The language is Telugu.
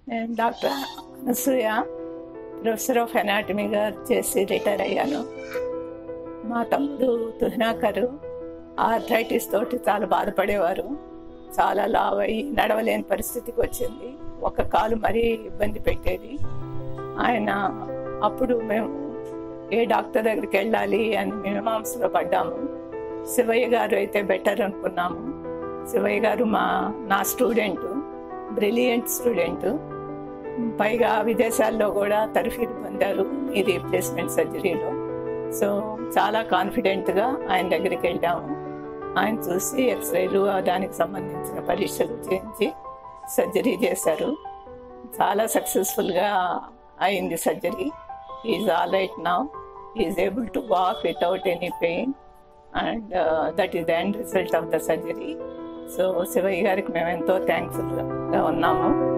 నేను డాక్టర్ అనసూయ ప్రొఫెసర్ ఆఫ్ ఎనాటమీగా చేసి రిటైర్ అయ్యాను మా తమ్ముడు తుహినాకరు ఆర్థరైటిస్ తోటి చాలా బాధపడేవారు చాలా లావ్ అయ్యి నడవలేని పరిస్థితికి వచ్చింది ఒక కాలు మరీ ఇబ్బంది పెట్టేది ఆయన అప్పుడు మేము ఏ డాక్టర్ దగ్గరికి వెళ్ళాలి అని మీమాంసలో పడ్డాము శివయ్య గారు అయితే బెటర్ అనుకున్నాము శివయ్య గారు మా నా స్టూడెంట్ బ్రిలియంట్ స్టూడెంట్ పైగా విదేశాల్లో కూడా తరఫీదు పొందారు ఈ రీప్లేస్మెంట్ సర్జరీలో సో చాలా కాన్ఫిడెంట్గా ఆయన దగ్గరికి వెళ్ళాము ఆయన చూసి ఎక్స్రేలు దానికి సంబంధించిన పరీక్షలు చేయించి సర్జరీ చేశారు చాలా సక్సెస్ఫుల్గా అయింది surgery is all right now is able to walk without any pain and that is the end result of the surgery so Shivayya గారికి మేము ఎంతో థ్యాంక్ఫుల్గా ఉన్నాము